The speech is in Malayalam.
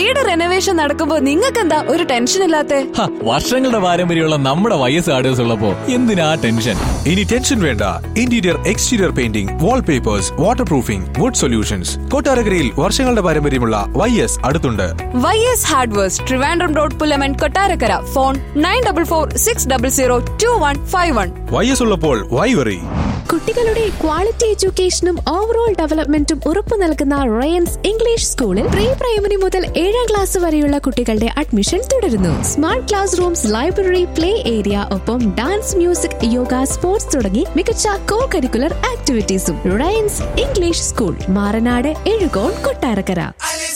വീട് റെനോവേഷൻ നടക്കുമ്പോ നിങ്ങൾക്ക് എന്താ ഒരു ടെൻഷൻ ഇല്ലാത്തെ ഹ, വർഷങ്ങളുടെ പാരമ്പര്യമുള്ള നമ്മുടെ വൈ എസ് ആർഡേഴ്സ് ഉള്ളപ്പോ എന്തിനാ ടെൻഷൻ ഇനി ടെൻഷൻ വേണ്ട interior exterior painting wallpapers water proofing wood solutions കൊട്ടാരക്കരയിൽ വർഷങ്ങളുടെ പാരമ്പര്യമുള്ള വൈ എസ് അടുത്തുണ്ട് Y S hardwares Trivandrum road Pulamon Kottarakkara phone nine double four six double zero two one five one Y S ഉള്ളപ്പോൾ വൈ വെറി കുട്ടികളുടെ ക്വാളിറ്റി എഡ്യൂക്കേഷനും ഓവറോൾ ഡെവലപ്മെന്റും ഉറപ്പു നൽകുന്ന റയൻസ് ഇംഗ്ലീഷ് സ്കൂളിൽ പ്രീ പ്രൈമറി മുതൽ ഏഴാം ക്ലാസ് വരെയുള്ള കുട്ടികളുടെ അഡ്മിഷൻ തുടരുന്നു smart class rooms library play area ഒപ്പം ഡാൻസ് മ്യൂസിക് യോഗ സ്പോർട്സ് തുടങ്ങി മികച്ച കോ കരിക്കുലർ ആക്ടിവിറ്റീസും Ryan's English school Maranad Ezhukone Kottarakkara